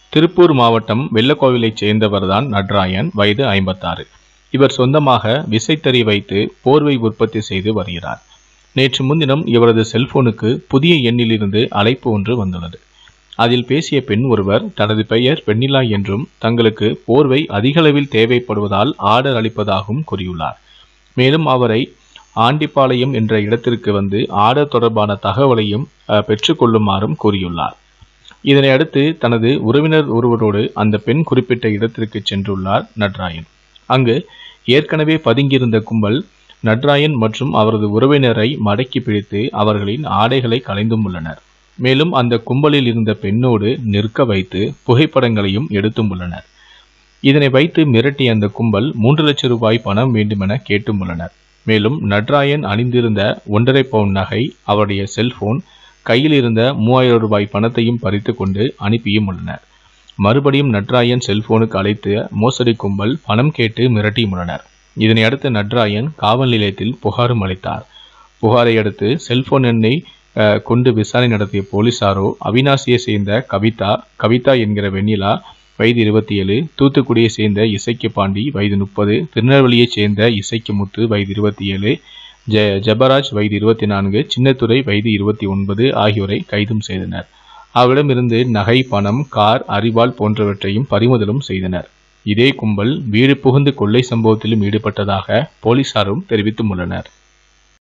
திருப்பூர் மாவட்டம் வெள்ளக்கோவிலைச் சேர்ந்தவர்தான் நட்ராயன் வயது ஐம்பத்தாறு இவர் சொந்தமாக விசைத்தறி வைத்து போர்வை உற்பத்தி செய்து வருகிறார் நேற்று முன்தினம் இவரது செல்போனுக்கு புதிய எண்ணிலிருந்து அழைப்பு ஒன்று வந்துள்ளது அதில் பேசிய பெண் ஒருவர் தனது பெயர் வெண்ணிலா என்றும் தங்களுக்கு போர்வை அதிகளவில் தேவைப்படுவதால் ஆர்டர் அளிப்பதாகவும் கூறியுள்ளார் மேலும் அவரை ஆண்டிப்பாளையம் என்ற இடத்திற்கு வந்து ஆர்டர் தொடர்பான தகவலையும் அஹ், பெற்றுக்கொள்ளுமாறும் கூறியுள்ளார் இதனை அடுத்து தனது உறவினர் ஒருவரோடு அந்த பெண் குறிப்பிட்ட இடத்திற்கு சென்றுள்ளார் நட்ராயன் அங்கு ஏற்கனவே பதுங்கியிருந்த கும்பல் நட்ராயன் மற்றும் அவரது உறவினரை மடக்கி பிடித்து அவர்களின் ஆடைகளை களைந்தும் உள்ளனர் மேலும் அந்த கும்பலில் இருந்த பெண்ணோடு நிற்க வைத்து புகைப்படங்களையும் எடுத்தும் உள்ளனர் இதனை வைத்து மிரட்டிய அந்த கும்பல் மூன்று லட்சம் ரூபாய் பணம் வேண்டுமென கேட்டும் உள்ளனர் மேலும் நட்ராயன் அணிந்திருந்த ஒன்றரை பவுன் நகை அவருடைய செல்போன் கையில் இருந்த மூவாயிரம் ரூபாய் பணத்தையும் பறித்து கொண்டு அனுப்பியும் உள்ளனர் மறுபடியும் நட்ராயன் செல்போனுக்கு அழைத்து மோசடி கும்பல் பணம் கேட்டு மிரட்டியும் உள்ளனர் இதனை அடுத்து நட்ராயன் காவல் நிலையத்தில் புகாரும் அளித்தார் புகாரை அடுத்து செல்போன் எண்ணை அஹ், கொண்டு விசாரணை நடத்திய போலீசாரோ அவினாசியை சேர்ந்த கவிதா கவிதா என்கிற வெண்ணிலா வயது இருபத்தி ஏழு தூத்துக்குடியை சேர்ந்த இசைக்கு பாண்டி வயது முப்பது திருநெல்வேலியைச் சேர்ந்த இசைக்கு முத்து வயது இருபத்தி ஏழு ஜ ஜபராஜ் வயது இருபத்தி நான்கு சின்னத்துரை வயது இருபத்தி ஒன்பது ஆகியோரை கைதும் செய்தனர் அவரிடமிருந்து நகை பணம் கார் அரிவாள் போன்றவற்றையும் பறிமுதலும் செய்தனர் இதே கும்பல் வீடு புகுந்து கொள்ளை சம்பவத்திலும் ஈடுபட்டதாக போலீசாரும் தெரிவித்தும் உள்ளனர்